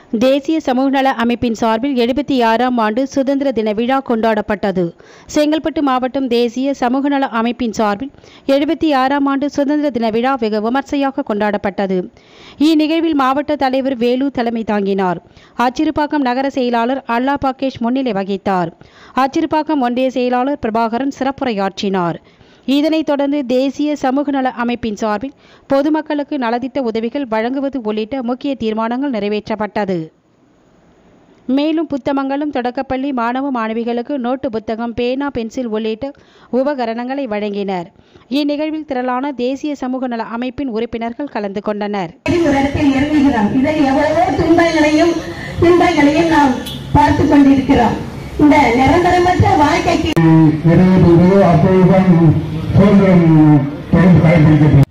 தேசிய சமூக நல அமைப்பின் சார்பில் எழுபத்தி ஆறாம் ஆண்டு சுதந்திர தின விழா கொண்டாடப்பட்டது செங்கல்பட்டு மாவட்டம் தேசிய சமூக நல அமைப்பின் சார்பில் எழுபத்தி ஆறாம் ஆண்டு சுதந்திர தின விழா வெகு விமர்சையாக கொண்டாடப்பட்டது இந்நிகழ்வில் மாவட்ட தலைவர் வேலு தலைமை தாங்கினார் அச்சிறுபாக்கம் நகர செயலாளர் அல்லா பாகேஷ் முன்னிலை வகித்தார் அச்சிறுபாக்கம் ஒன்றிய செயலாளர் பிரபாகரன் சிறப்புரையாற்றினார் இதனைத் தொடர்ந்து தேசிய சமூக நல அமைப்பின் சார்பில் பொதுமக்களுக்கு நலத்திட்ட உதவிகள் வழங்குவது உள்ளிட்ட முக்கிய தீர்மானங்கள் நிறைவேற்றப்பட்டது மேலும் புத்தமங்கலம் தொடக்கப்பள்ளி மாணவ மாணவிகளுக்கு நோட்டு புத்தகம் பேனா பென்சில் உள்ளிட்ட உபகரணங்களை வழங்கினர் இந்நிகழ்வில் திரளான தேசிய சமூக நல அமைப்பின் உறுப்பினர்கள் கலந்து கொண்டனர் ஒரு இடத்தில் இறங்குகிறோம் இதில் எவ்வளவோ துன்பங்களையும் துன்பங்களையும் நாம் பார்த்து கொண்டிருக்கிறோம் இந்த நிரந்தரமற்ற வாழ்க்கைக்கு நிறைவேறுகிறது அப்பொழுதுதான் சுதந்திரம் தொடர்ந்து கடைபிடிக்கப்படும்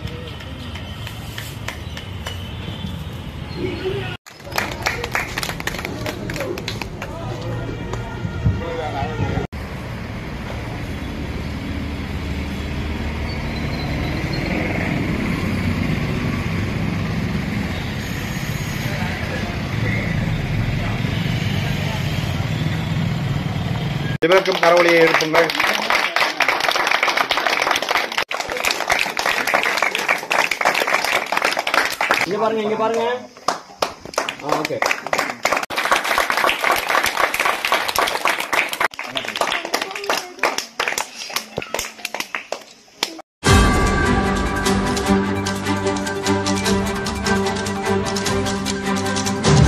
இதற்கும் கரவொலியை எழுப்புங்கள் இங்க பாருங்க இங்க பாருங்க ஆ ஓகே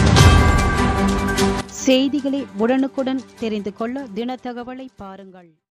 செய்திகளை உடனுக்குடன் தெரிந்து கொள்ள தினத்தகவலை பாருங்கள்